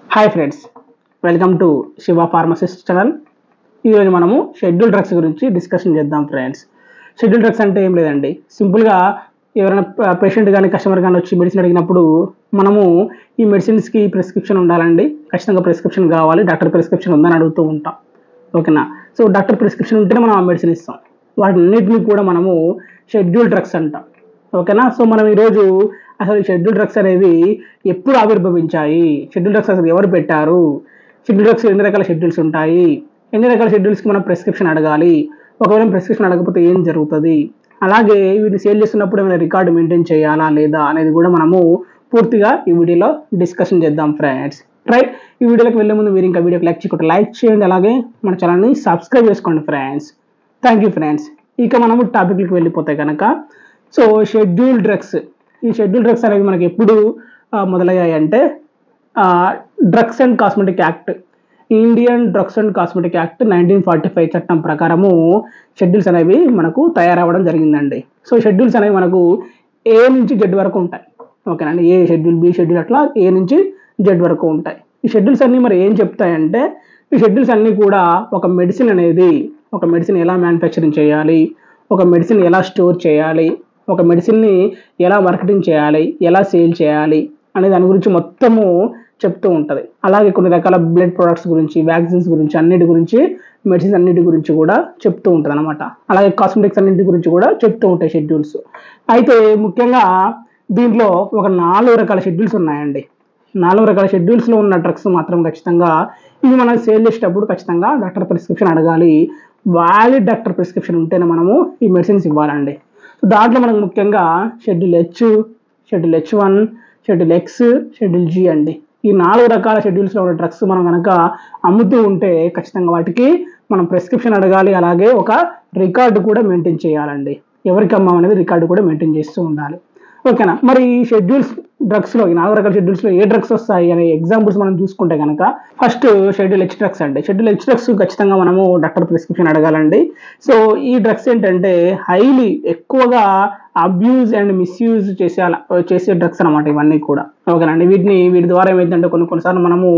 hi friends welcome to Shiva pharmacist channel ఈరోజు మనము schedule drugs గురించి డిస్కషన్ చేద్దాం ఫ్రెండ్స్ షెడ్యూల్ డ్రగ్స్ అంటే ఏం లేదండి సింపుల్గా ఎవరైనా పేషెంట్ కానీ కస్టమర్ కానీ వచ్చి మెడిసిన్ అడిగినప్పుడు మనము ఈ మెడిసిన్స్కి ప్రిస్క్రిప్షన్ ఉండాలండి ఖచ్చితంగా ప్రిస్క్రిప్షన్ కావాలి డాక్టర్ ప్రిస్క్రిప్షన్ ఉందని అడుగుతూ ఉంటాం ఓకేనా సో డాక్టర్ ప్రిస్క్రిప్షన్ ఉంటేనే మనం ఆ మెడిసిన్ ఇస్తాం వాటిన్నిటిని కూడా మనము షెడ్యూల్ డ్రగ్స్ అంటాం ఓకేనా సో మనం ఈరోజు అసలు ఈ షెడ్యూల్ డ్రగ్స్ అనేవి ఎప్పుడు ఆవిర్భవించాయి షెడ్యూల్ డ్రగ్స్ అసలు ఎవరు పెట్టారు షెడ్యూల్ డ్రగ్స్ ఎన్ని రకాల షెడ్యూల్స్ ఉంటాయి ఎన్ని రకాల షెడ్యూల్స్కి మనం ప్రిస్క్రిప్షన్ అడగాలి ఒకవేళ ప్రిస్క్రిప్షన్ అడగకపోతే ఏం జరుగుతుంది అలాగే వీటిని సేల్ చేస్తున్నప్పుడు ఏమైనా రికార్డు మెయింటైన్ చేయాలా లేదా అనేది కూడా మనము పూర్తిగా ఈ వీడియోలో డిస్కషన్ చేద్దాం ఫ్రెండ్స్ రైట్ ఈ వీడియోలోకి వెళ్ళే ముందు మీరు ఇంకా వీడియోకి లైక్ చేయకుండా లైక్ చేయండి అలాగే మన ఛానల్ని సబ్స్క్రైబ్ చేసుకోండి ఫ్రెండ్స్ థ్యాంక్ యూ ఫ్రెండ్స్ ఇక మనము టాపిక్కి వెళ్ళిపోతే కనుక సో షెడ్యూల్ డ్రగ్స్ ఈ షెడ్యూల్ డ్రగ్స్ అనేవి మనకి ఎప్పుడు ఆ, మొదలయ్యాయి అంటే drugs and cosmetic act Indian drugs and cosmetic act nineteen forty five చట్టం ప్రకారము షెడ్యూల్స్ అనేవి మనకు తయారవ్వడం జరిగిందండి సో షెడ్యూల్స్ అనేవి మనకు ఏ నుంచి జెడ్ వరకు ఉంటాయి ఓకేనండి ఏ షెడ్యూల్ బి షెడ్యూల్ అట్లా ఏ నుంచి జెడ్ వరకు ఉంటాయి ఈ షెడ్యూల్స్ అన్నీ మరి ఏం చెప్తాయంటే ఈ షెడ్యూల్స్ అన్నీ కూడా ఒక మెడిసిన్ అనేది ఒక మెడిసిన్ ఎలా మ్యానుఫ్యాక్చరింగ్ చేయాలి ఒక మెడిసిన్ ఎలా స్టోర్ చేయాలి ఒక మెడిసిన్ని ఎలా మార్కెటింగ్ చేయాలి ఎలా సేల్ చేయాలి అనే దాని గురించి మొత్తము చెప్తూ ఉంటుంది అలాగే కొన్ని రకాల బ్లడ్ ప్రొడక్ట్స్ గురించి వ్యాక్సిన్స్ గురించి అన్నిటి గురించి మెడిసిన్స్ అన్నిటి గురించి కూడా చెప్తూ ఉంటుంది అనమాట అలాగే కాస్మెటిక్స్ అన్నింటి గురించి కూడా చెప్తూ ఉంటాయి షెడ్యూల్స్ అయితే ముఖ్యంగా దీంట్లో ఒక నాలుగు రకాల షెడ్యూల్స్ ఉన్నాయండి నాలుగు రకాల షెడ్యూల్స్లో ఉన్న డ్రగ్స్ మాత్రం ఖచ్చితంగా ఇవి మనం సేల్ చేసేటప్పుడు ఖచ్చితంగా డాక్టర్ ప్రిస్క్రిప్షన్ అడగాలి వ్యాలిడ్ డాక్టర్ ప్రిస్క్రిప్షన్ ఉంటేనే మనము ఈ మెడిసిన్స్ ఇవ్వాలండి సో దాంట్లో మనకు ముఖ్యంగా schedule H schedule H one schedule X schedule G అండి ఈ నాలుగు రకాల షెడ్యూల్స్లో ఉన్న డ్రగ్స్ మనం కనుక అమ్ముతూ ఉంటే ఖచ్చితంగా వాటికి మనం ప్రిస్క్రిప్షన్ అడగాలి అలాగే ఒక రికార్డు కూడా మెయింటైన్ చేయాలండి ఎవరికి అమ్మాం అనేది రికార్డు కూడా మెయింటైన్ చేస్తూ ఉండాలి ఓకేనా మరి ఈ షెడ్యూల్స్ డ్రగ్స్ లో ఈ నాలుగు రకాల షెడ్యూల్స్ లో ఏ డ్రగ్స్ వస్తాయి అనే ఎగ్జాంపుల్స్ మనం చూసుకుంటే కనుక ఫస్ట్ షెడ్యూల్ హెచ్ డ్రగ్స్ అండి షెడ్యూల్ హెచ్ డ్రగ్స్ ఖచ్చితంగా మనము డాక్టర్ ప్రిస్క్రిప్షన్ అడగాలండి సో ఈ డ్రగ్స్ ఏంటంటే హైలీ ఎక్కువగా అబ్యూజ్ అండ్ మిస్యూజ్ చేసే అలా- చేసే డ్రగ్స్ అనమాట ఇవన్నీ కూడా ఓకేనండి వీటిని వీటి ద్వారా ఏమైందంటే కొన్ని కొన్నిసార్లు మనము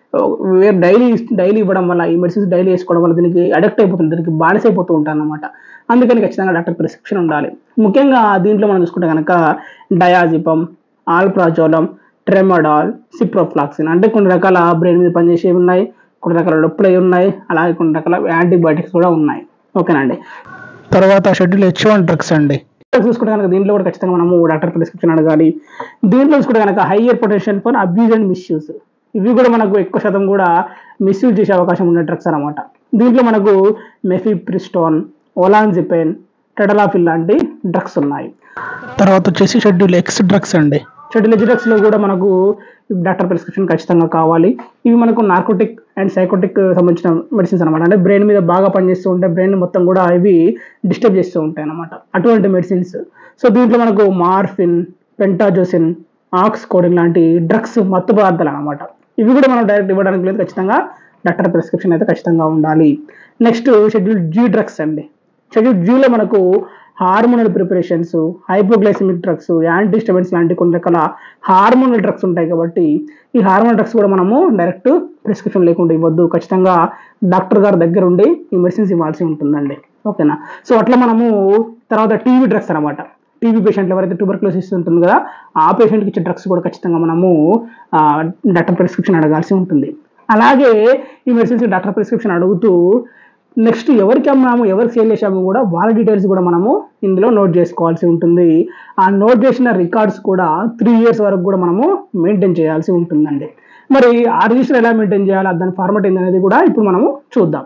వేరే డైలీ డైలీ ఇవ్వడం వల్ల ఈ మెడిసిన్స్ డైలీ వేసుకోవడం వల్ల దీనికి అడక్ట్ అయిపోతుంది దీనికి బానిస అయిపోతూ ఉంటాను అనమాట అందుకని ఖచ్చితంగా డాక్టర్ ప్రిస్క్రిప్షన్ ఉండాలి ముఖ్యంగా దీంట్లో మనం చూసుకుంటే కనుక డయాజిపం ఆల్ప్రాజోలం ట్రెమడాల్ సిప్రోఫ్లాక్సిన్ అంటే కొన్ని రకాల బ్రెయిన్ మీద పనిచేసేవి ఉన్నాయి కొన్ని రకాల నొప్పులు అయి ఉన్నాయి అలాగే కొన్ని రకాల యాంటీబయాటిక్స్ కూడా ఉన్నాయి ఓకేనండి తర్వాత షెడ్యూల్ హెచ్ వన్ డ్రగ్స్ అండి డ్రగ్స్ చూసుకుంటే కనుక దీంట్లో కూడా ఖచ్చితంగా మనము డాక్టర్ ప్రిస్క్రిప్షన్ అడగాలి దీంట్లో చూసుకుంటే కనుక higher potential for abuse and misuse ఇవి కూడా మనకు ఎక్కువ శాతం కూడా మిస్యూజ్ చేసే అవకాశం ఉన్న డ్రగ్స్ అనమాట దీంట్లో మనకు మెఫిప్రిస్టోన్ ఓలాన్జిపెన్ టెడలాఫిల్ లాంటి డ్రగ్స్ ఉన్నాయి తర్వాత వచ్చేసి షెడ్యూల్ ఎక్స్ డ్రగ్స్ అండి షెడ్యూల్ ఎక్స్ డ్రగ్స్ లో కూడా మనకు డాక్టర్ ప్రిస్క్రిప్షన్ ఖచ్చితంగా కావాలి ఇవి మనకు నార్కోటిక్ అండ్ సైకోటిక్ సంబంధించిన మెడిసిన్స్ అనమాట అంటే బ్రెయిన్ మీద బాగా పనిచేస్తూ ఉంటే బ్రెయిన్ మొత్తం కూడా ఇవి డిస్టర్బ్ చేస్తూ ఉంటాయి అనమాట అటువంటి మెడిసిన్స్ సో దీంట్లో మనకు మార్ఫిన్ పెంటాజోసిన్ ఆక్స్కోడిన్ లాంటి డ్రగ్స్ మత్తు పదార్థాలు అనమాట ఇవి కూడా మనం డైరెక్ట్ ఇవ్వడానికి లేదు ఖచ్చితంగా డాక్టర్ ప్రిస్క్రిప్షన్ అయితే ఖచ్చితంగా ఉండాలి నెక్స్ట్ షెడ్యూల్ జీ డ్రగ్స్ అండి షెడ్యూల్ జీలో మనకు హార్మోనల్ ప్రిపరేషన్స్ హైపోగ్లైసిమిక్ డ్రగ్స్ యాంటీస్టబెన్స్ లాంటి కొన్ని రకాల హార్మోనల్ డ్రగ్స్ ఉంటాయి కాబట్టి ఈ హార్మోనల్ డ్రగ్స్ కూడా మనము డైరెక్ట్ ప్రిస్క్రిప్షన్ లేకుండా ఇవ్వద్దు ఖచ్చితంగా డాక్టర్ గారి దగ్గర ఉండి ఈ మెడిసిన్స్ ఇవ్వాల్సి ఉంటుందండి ఓకేనా సో అట్లా మనము తర్వాత టీవీ డ్రగ్స్ అనమాట టీబీ పేషెంట్లు ఎవరైతే ట్యూబర్క్లోసిస్ ఉంటుంది కదా ఆ పేషెంట్కి ఇచ్చే డ్రగ్స్ కూడా ఖచ్చితంగా మనము ఆ, డాక్టర్ ప్రిస్క్రిప్షన్ అడగాల్సి ఉంటుంది అలాగే ఈ మెడిసిన్స్ డాక్టర్ ప్రిస్క్రిప్షన్ అడుగుతూ నెక్స్ట్ ఎవరికి అమ్మాము ఎవరికి సేల్ చేసాము కూడా వాళ్ళ డీటెయిల్స్ కూడా మనము ఇందులో నోట్ చేసుకోవాల్సి ఉంటుంది ఆ నోట్ చేసిన రికార్డ్స్ కూడా త్రీ ఇయర్స్ వరకు కూడా మనము మెయింటైన్ చేయాల్సి ఉంటుందండి మరి ఆ రిజిస్టర్ ఎలా మెయింటైన్ చేయాలి దాని ఫార్మాట్ ఏందనేది కూడా ఇప్పుడు మనము చూద్దాం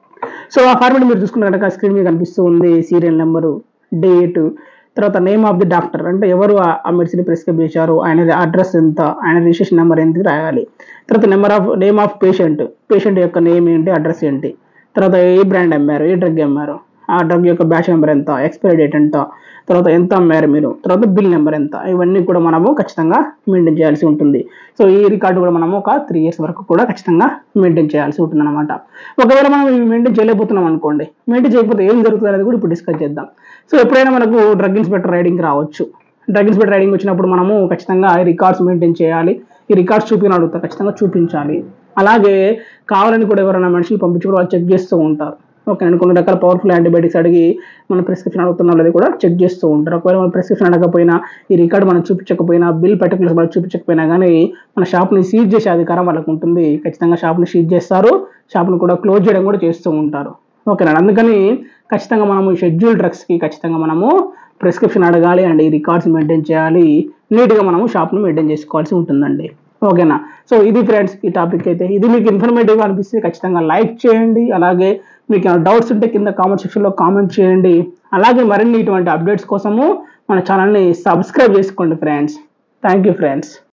సో ఆ ఫార్మాట్ మీరు చూసుకున్న కనుక స్క్రీన్ మీద కనిపిస్తూ ఉంది సీరియల్ నెంబరు డేట్ తర్వాత నేమ్ ఆఫ్ ది డాక్టర్ అంటే ఎవరు ఆ- ఆ మెడిసిన్ ప్రిస్క్రైబ్ చేశారు ఆయన అడ్రస్ ఎంత ఆయన రిజిస్ట్రేషన్ నెంబర్ ఏంటి రాయాలి తర్వాత number of name of patient patient యొక్క నేమ్ ఏంటి అడ్రస్ ఏంటి తర్వాత ఏ బ్రాండ్ అమ్మారు ఏ డ్రగ్ అమ్మారు ఆ డ్రగ్ యొక్క బ్యాచ్ నెంబర్ ఎంత ఎక్స్పైరీ డేట్ ఎంత తర్వాత ఎంత అమ్మారు మీరు తర్వాత బిల్ నెంబర్ ఎంత ఇవన్నీ కూడా మనము ఖచ్చితంగా మెయింటైన్ చేయాల్సి ఉంటుంది సో ఈ రికార్డు కూడా మనము ఒక త్రీ ఇయర్స్ వరకు కూడా ఖచ్చితంగా మెయింటైన్ చేయాల్సి ఉంటుంది అనమాట ఒకవేళ మనం ఇవి మెయింటైన్ చేయలేకపోతున్నాం అనుకోండి మెయింటైన్ చేయకపోతే ఏం జరుగుతుంది అనేది కూడా ఇప్పుడు డిస్కస్ చేద్దాం సో ఎప్పుడైనా మనకు డ్రగ్ ఇన్స్పెక్టర్ రైడింగ్ రావచ్చు డ్రగ్ ఇన్స్పెక్టర్ రైడింగ్ వచ్చినప్పుడు మనము ఖచ్చితంగా రికార్డ్స్ మెయింటైన్ చేయాలి ఈ రికార్డ్స్ చూపించని అడుగుతారు ఖచ్చితంగా చూపించాలి అలాగే కావాలని కూడా ఎవరైనా మనుషులు పంపించి కూడా వాళ్ళు చెక్ చేస్తూ ఉంటారు ఓకే అండి కొన్ని రకాల పవర్ఫుల్ యాంటీబయాటిక్స్ అడిగి మన ప్రిస్క్రిప్షన్ అడుగుతున్న వాళ్ళది కూడా చెక్ చేస్తూ ఉంటారు ఒకవేళ మన ప్రిస్క్రిప్షన్ అడగకపోయినా ఈ రికార్డ్ మనం చూపించకపోయినా బిల్ పర్టికులర్స్ మనం చూపించకపోయినా కానీ మన షాప్ని సీజ్ చేసే అధికారం వాళ్ళకు ఉంటుంది ఖచ్చితంగా షాప్ని సీజ్ చేస్తారు షాప్ని కూడా క్లోజ్ చేయడం కూడా చేస్తూ ఉంటారు ఓకేనా అందుకని ఖచ్చితంగా మనము ఈ షెడ్యూల్ డ్రగ్స్కి ఖచ్చితంగా మనము ప్రిస్క్రిప్షన్ అడగాలి అండ్ ఈ రికార్డ్స్ మెయింటైన్ చేయాలి నీట్గా మనము షాప్ను మెయింటైన్ చేసుకోవాల్సి ఉంటుందండి ఓకేనా సో ఇది ఫ్రెండ్స్ ఈ టాపిక్ అయితే ఇది మీకు ఇన్ఫర్మేటివ్గా అనిపిస్తే ఖచ్చితంగా లైక్ చేయండి అలాగే మీకు ఏమైనా డౌట్స్ ఉంటే కింద కామెంట్ సెక్షన్లో కామెంట్ చేయండి అలాగే మరిన్ని ఇటువంటి అప్డేట్స్ కోసము మన ఛానల్ని సబ్స్క్రైబ్ చేసుకోండి ఫ్రెండ్స్ థ్యాంక్ యూ ఫ్రెండ్స్